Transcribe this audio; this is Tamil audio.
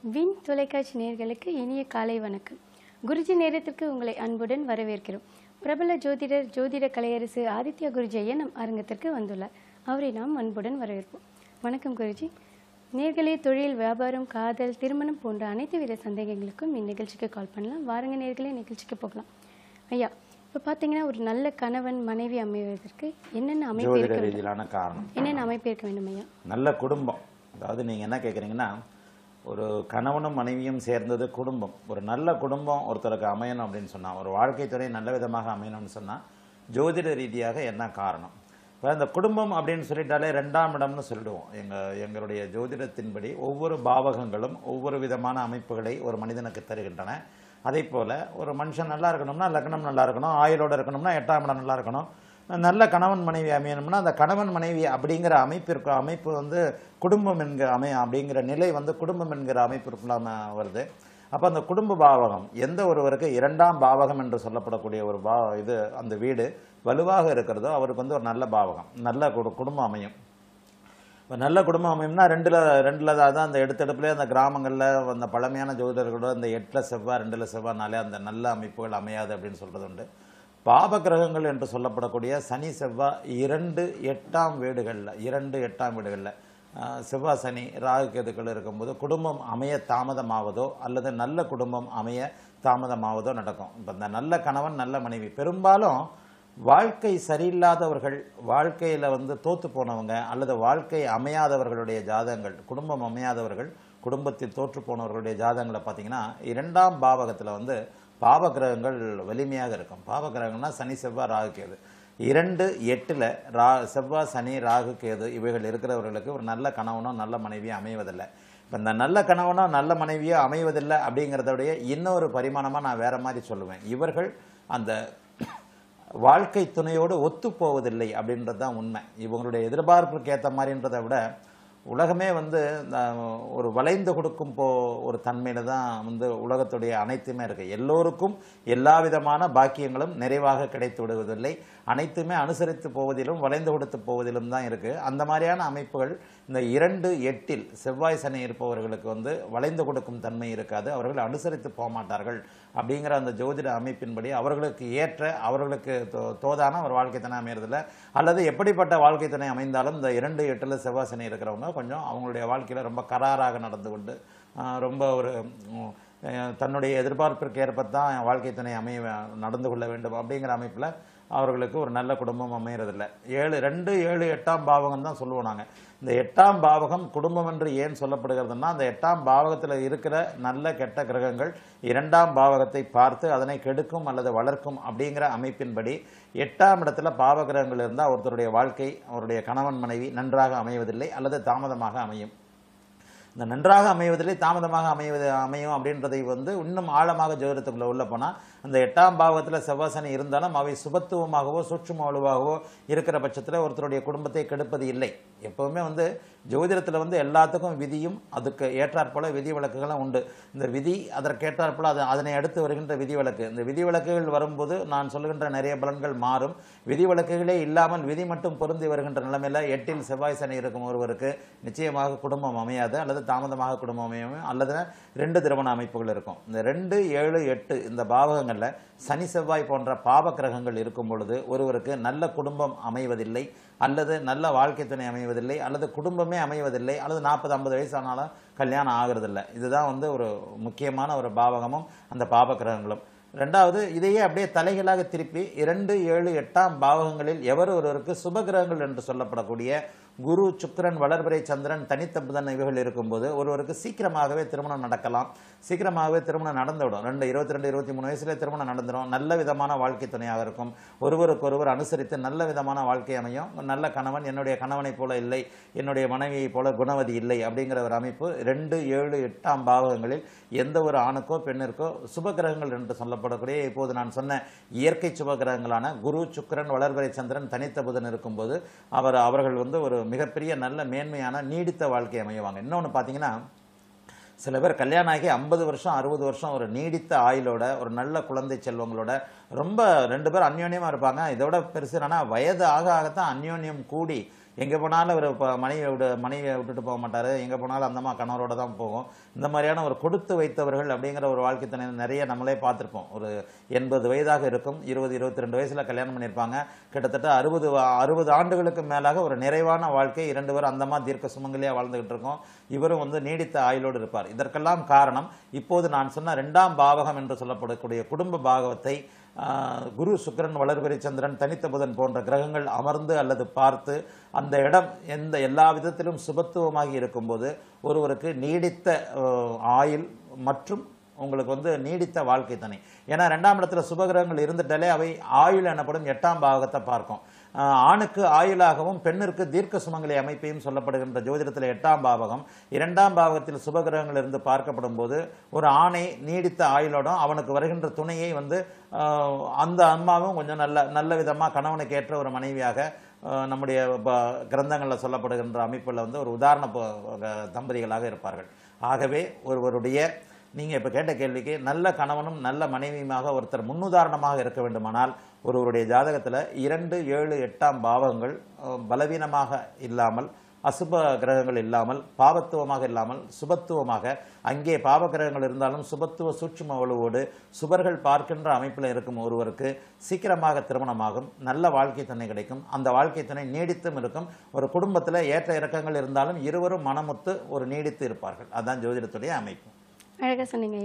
வின் தொலைக்காட்சி நேயர்களுக்கு இனிய காலை வணக்கம் குருஜி நேரத்திற்கு உங்களை அன்புடன் வரவேற்கிறோம் பிரபல ஜோதிடர் ஜோதிட கலையரசு ஆதித்யா குருஜி ஐயா நம் அரங்கத்திற்கு வந்துள்ளார் அவரை நாம் அன்புடன் வரவேற்போம் வணக்கம் குருஜி நேர்களே தொழில் வியாபாரம் காதல் திருமணம் போன்ற அனைத்து வித சந்தேகங்களுக்கும் இந்நிகழ்ச்சிக்கு கால் பண்ணலாம் வாருங்க நேர்களே நிகழ்ச்சிக்கு போகலாம் ஐயா இப்போ பார்த்தீங்கன்னா ஒரு நல்ல கணவன் மனைவி அமைவதற்கு என்னென்ன அமைப்பு ஜோதிட இருக்க வேண்டும் ரீதியிலான காரணம் என்னென்ன அமைப்பு இருக்க வேண்டும் ஐயா நல்ல குடும்பம் அதாவது நீங்கள் என்ன கேட்குறீங்கன்னா ஒரு கணவனும் மனைவியும் சேர்ந்தது குடும்பம் ஒரு நல்ல குடும்பம் ஒருத்தருக்கு அமையணும் அப்படின்னு சொன்னால் ஒரு வாழ்க்கை துறை நல்ல விதமாக அமையணும்னு சொன்னால் ஜோதிட ரீதியாக என்ன காரணம் இப்போ இந்த குடும்பம் அப்படின்னு சொல்லிட்டாலே ரெண்டாம் இடம்னு சொல்லிடுவோம் எங்கள் எங்களுடைய ஜோதிடத்தின்படி ஒவ்வொரு பாவகங்களும் ஒவ்வொரு விதமான அமைப்புகளை ஒரு மனிதனுக்கு தருகின்றன அதே போல் ஒரு மனுஷன் நல்லா இருக்கணும்னா லக்னம் நல்லா இருக்கணும் ஆயுளோட இருக்கணும்னா எட்டாம் இடம் நல்லா இருக்கணும் நல்ல கணவன் மனைவி அமையணும்னா அந்த கணவன் மனைவி அப்படிங்கிற அமைப்பிற்கு அமைப்பு வந்து குடும்பம் என்கிற அமை அப்படிங்கிற நிலை வந்து குடும்பம் என்கிற அமைப்பிற்குள்ள ம- வருது அப்போ அந்த குடும்ப பாவகம் எந்த ஒருவருக்கு இரண்டாம் பாவகம் என்று சொல்லப்படக்கூடிய ஒரு பா இது அந்த வீடு வலுவாக இருக்கிறதோ அவருக்கு வந்து ஒரு நல்ல பாவகம் நல்ல குடு- குடும்பம் அமையும் இப்போ நல்ல குடும்பம் அமையும்னா ரெண்டில் ரெண்டில் தான் அந்த எடுத்தெடுப்புலேயே அந்த கிராமங்களில் அந்த பழமையான ஜோதிடர்களோட அந்த எட்டில் செவ்வாய் ரெண்டில் செவ்வாய்னாலே அந்த நல்ல அமைப்புகள் அமையாது அப்படின்னு சொல்கிறது உண்டு பாப கிரகங்கள் என்று சொல்லப்படக்கூடிய சனி செவ்வாய் இரண்டு எட்டாம் வீடுகளில் இரண்டு எட்டாம் வீடுகளில் ஆஹ், செவ்வாய் சனி ராகு கேதுக்கள் இருக்கும்போது குடும்பம் அமைய தாமதமாவதோ அல்லது நல்ல குடும்பம் அமைய தாமதமாவதோ நடக்கும் இப்போ இந்த நல்ல கணவன் நல்ல மனைவி பெரும்பாலும் வாழ்க்கை சரியில்லாதவர்கள் வாழ்க்கையில் வந்து தோத்து போனவங்க அல்லது வாழ்க்கை அமையாதவர்களுடைய ஜாதகங்கள் குடும்பம் அமையாதவர்கள் குடும்பத்தில் தோற்று போனவர்களுடைய ஜாதகங்களை பார்த்தீங்கன்னா இரண்டாம் பாவகத்தில் வந்து பாவகிரகங்கள் வலிமையாக இருக்கும் பாவகிரகங்கள்னா சனி செவ்வாய் ராகு கேது இரண்டு எட்டில் ரா செவ்வாய் சனி ராகு கேது இவைகள் இருக்கிறவர்களுக்கு ஒரு நல்ல கணவனோ நல்ல மனைவியோ அமைவதில்லை இப்போ இந்த நல்ல கணவனோ நல்ல மனைவியோ அமைவதில்லை அப்படிங்கிறதோடைய இன்னொரு பரிமாணமாக நான் வேற மாதிரி சொல்லுவேன் இவர்கள் அந்த வாழ்க்கை துணையோடு ஒத்து போவதில்லை அப்படின்றது தான் உண்மை இவங்களுடைய எதிர்பார்ப்புக்கு ஏற்ற மாதிரின்றதை விட உலகமே வந்து இந்த ஒரு வளைந்து கொடுக்கும் போ ஒரு தன்மையில தான் வந்து உலகத்துடைய அனைத்துமே இருக்கு எல்லோருக்கும் எல்லா விதமான பாக்கியங்களும் நிறைவாக கிடைத்து விடுவதில்லை அனைத்துமே அனுசரித்து போவதிலும் வளைந்து கொடுத்து போவதிலும் தான் இருக்கு அந்த மாதிரியான அமைப்புகள் இந்த இரண்டு எட்டில் செவ்வாய் சனி இருப்பவர்களுக்கு வந்து வளைந்து கொடுக்கும் தன்மை இருக்காது அவர்கள் அனுசரித்து போக மாட்டார்கள் அப்படிங்கிற அந்த ஜோதிட அமைப்பின்படி அவர்களுக்கு ஏற்ற அவர்களுக்கு தோ- தோதான ஒரு வாழ்க்கை துணை அமையறதில்ல அல்லது எப்படிப்பட்ட வாழ்க்கை துணை அமைந்தாலும் இந்த இரண்டு எட்டில் செவ்வாய் சனி இருக்கிறவங்க கொஞ்சம் அவங்களுடைய வாழ்க்கையில் ரொம்ப கராராக நடந்து கொண்டு ஆஹ், ரொம்ப ஒரு உம், அஹ், தன்னுடைய எதிர்பார்ப்பிற்கு ஏற்பத்தான் என் வாழ்க்கை துணை அமைய வே- நடந்து கொள்ள வேண்டும் அப்படிங்கிற அமைப்பில் அவர்களுக்கு ஒரு நல்ல குடும்பம் அமையறதில்ல ஏழு ரெண்டு ஏழு எட்டாம் பாவகம் தான் சொல்லுவோம் நாங்கள் இந்த எட்டாம் பாவகம் குடும்பம் என்று ஏன் சொல்லப்படுகிறதுனா அந்த எட்டாம் பாவகத்தில் இருக்கிற நல்ல கெட்ட கிரகங்கள் இரண்டாம் பாவகத்தை பார்த்து அதனை கெடுக்கும் அல்லது வளர்க்கும் அப்படிங்கிற அமைப்பின்படி எட்டாம் இடத்துல பாவ கிரகங்கள் இருந்தால் ஒருத்தருடைய வாழ்க்கை அவருடைய கணவன் மனைவி நன்றாக அமைவதில்லை அல்லது தாமதமாக அமையும் இந்த நன்றாக அமைவதில்லை தாமதமாக அமைவது அமையும் அப்படின்றதை வந்து இன்னும் ஆழமாக ஜோதிடத்துக்குள்ள உள்ள போனால் அந்த எட்டாம் பாவத்தில் செவ்வாசனை இருந்தாலும் அவை சுபத்துவமாகவோ சூட்சும வலுவாகவோ இருக்கிற பட்சத்தில் ஒருத்தருடைய குடும்பத்தை கெடுப்பது இல்லை எப்பவுமே வந்து ஜோதிடத்தில் வந்து எல்லாத்துக்கும் விதியும் அதுக்கு ஏற்றாற்போல விதி விலக்குகளும் உண்டு இந்த விதி அதற்கேற்றாற்போல அது அதனை அடுத்து வருகின்ற விதி விலக்கு இந்த விதி விலக்குகள் வரும்போது நான் சொல்லுகின்ற நிறைய பலன்கள் மாறும் விதி விலக்குகளே இல்லாமல் விதி மட்டும் பொருந்தி வருகின்ற நிலைமையில எட்டில் செவ்வாய் சனி இருக்கும் ஒருவருக்கு நிச்சயமாக குடும்பம் அமையாது அல்லது தாமதமாக குடும்பம் அமையும் அல்லது ரெண்டு திருமண அமைப்புகள் இருக்கும் இந்த ரெண்டு ஏழு எட்டு இந்த பாவகங்களில் சனி செவ்வாய் போன்ற பாவ கிரகங்கள் இருக்கும் பொழுது ஒருவருக்கு நல்ல குடும்பம் அமைவதில்லை அல்லது நல்ல வாழ்க்கை துணை அமைவதில்லை அல்லது குடும்பமே அமைவதில்லை அல்லது நாற்பது ஐம்பது வயசு ஆனாலும் கல்யாணம் ஆகிறதில்லை இதுதான் வந்து ஒரு முக்கியமான ஒரு பாவகமும் அந்த பாவ கிரகங்களும் ரெண்டாவது இதையே அப்படியே தலைகளாக திருப்பி இரண்டு ஏழு எட்டாம் பாவகங்களில் எவர் ஒருவருக்கு சுபகிரகங்கள் என்று சொல்லப்படக்கூடிய குரு சுக்கிரன் வளர்பிறை சந்திரன் தனித்த புதன் இவைகள் இருக்கும்போது ஒருவருக்கு சீக்கிரமாகவே திருமணம் நடக்கலாம் சீக்கிரமாகவே திருமணம் நடந்துவிடும் ரெண்டு இருபத்தி ரெண்டு இருபத்தி மூணு வயசுல திருமணம் நடந்துடும் நல்ல விதமான வாழ்க்கை துணையாக இருக்கும் ஒருவருக்கொருவர் அனுசரித்து நல்ல விதமான வாழ்க்கை அமையும் நல்ல கணவன் என்னுடைய கணவனைப் போல இல்லை என்னுடைய மனைவியைப் போல குணவதி இல்லை அப்படிங்கிற ஒரு அமைப்பு ரெண்டு ஏழு எட்டாம் பாவகங்களில் எந்த ஒரு ஆணுக்கோ பெண்ணிற்கோ சுபகிரகங்கள் என்று சொல்லப்படக்கூடிய இப்போது நான் சொன்ன இயற்கை சுபகிரகங்களான குரு சுக்கிரன் வளர்பிறை சந்திரன் தனித்த புதன் இருக்கும்போது அவர் அவர்கள் வந்து ஒரு மிகப்பெரிய நல்ல மேன்மையான நீடித்த வாழ்க்கை அமையுவாங்க இன்னொன்று பார்த்தீங்கன்னா சில பேர் கல்யாணம் ஆகி ஐம்பது வருஷம் அறுபது வருஷம் ஒரு நீடித்த ஆயுளோட ஒரு நல்ல குழந்தை செல்வங்களோட ரொம்ப ரெண்டு பேரும் அந்யோன்யமாக இருப்பாங்க இதோட பெருசு என்னன்னா வயது ஆக ஆகத்தான் அந்யோன்யம் கூடி எங்கே போனாலும் ஒரு இப்போ மனைவியை விட மனைவியை விட்டுட்டு போக மாட்டார் எங்கே போனாலும் அந்தம்மா கணவரோட தான் போகும் இந்த மாதிரியான ஒரு கொடுத்து வைத்தவர்கள் அப்படிங்கிற ஒரு வாழ்க்கை துணை நிறைய நம்மளே பார்த்துருப்போம் ஒரு எண்பது வயதாக இருக்கும் இருபது இருபத்தி ரெண்டு வயசில் கல்யாணம் பண்ணியிருப்பாங்க கிட்டத்தட்ட அறுபது அறுபது ஆண்டுகளுக்கு மேலாக ஒரு நிறைவான வாழ்க்கை இரண்டு பேரும் அந்தமா தீர்க்க சுமங்கலியாக வாழ்ந்துகிட்டு இருக்கோம் இவரும் வந்து நீடித்த ஆயுளோடு இருப்பார் இதற்கெல்லாம் காரணம் இப்போது நான் சொன்ன ரெண்டாம் பாவகம் என்று சொல்லப்படக்கூடிய குடும்ப பாகவத்தை ஆஹ், குரு சுக்கிரன் வளர்பிறை சந்திரன் தனித்த புதன் போன்ற கிரகங்கள் அமர்ந்து அல்லது பார்த்து அந்த இடம் எந்த எல்லா விதத்திலும் சுபத்துவமாகி இருக்கும்போது ஒருவருக்கு நீடித்த ஆஹ், ஆயுள் மற்றும் உங்களுக்கு வந்து நீடித்த வாழ்க்கை தனி ஏன்னா ரெண்டாம் இடத்துல சுபகிரகங்கள் இருந்துட்டாலே அவை ஆயுள் எனப்படும் எட்டாம் பாகத்தை பார்க்கும் ஆஹ் ஆணுக்கு ஆயுளாகவும் பெண்ணிற்கு தீர்க்க சுமங்கலி அமைப்பையும் சொல்லப்படுகின்ற ஜோதிடத்தில் எட்டாம் பாவகம் இரண்டாம் பாவகத்தில் சுபகிரகங்கள் இருந்து பார்க்கப்படும் போது ஒரு ஆணை நீடித்த ஆயுளோடும் அவனுக்கு வருகின்ற துணையை வந்து ஆஹ் அந்த அம்மாவும் கொஞ்சம் நல்ல நல்ல விதமாக கணவனுக்கு ஏற்ற ஒரு மனைவியாக ஆஹ் நம்முடைய ப- கிரந்தங்களில் சொல்லப்படுகின்ற அமைப்பில் வந்து ஒரு உதாரண ப- தம்பதிகளாக இருப்பார்கள் ஆகவே ஒருவருடைய நீங்கள் இப்போ கேட்ட கேள்விக்கு நல்ல கணவனும் நல்ல மனைவியுமாக ஒருத்தர் முன்னுதாரணமாக இருக்க வேண்டுமானால் ஒருவருடைய ஜாதகத்தில் இரண்டு ஏழு எட்டாம் பாவங்கள் அஹ், பலவீனமாக இல்லாமல் அசுப கிரகங்கள் இல்லாமல் பாவத்துவமாக இல்லாமல் சுபத்துவமாக அங்கே பாவ கிரகங்கள் இருந்தாலும் சுபத்துவ சூட்சும வலுவோடு சுபர்கள் பார்க்கின்ற அமைப்பில் இருக்கும் ஒருவருக்கு சீக்கிரமாக திருமணமாகும் நல்ல வாழ்க்கை துணை கிடைக்கும் அந்த வாழ்க்கை துணை நீடித்தும் இருக்கும் ஒரு குடும்பத்தில் ஏற்ற இறக்கங்கள் இருந்தாலும் இருவரும் மனமுத்து ஒரு நீடித்து இருப்பார்கள் அதுதான் ஜோதிடத்துடைய அமைப்பு அழகாக சொன்னீங்க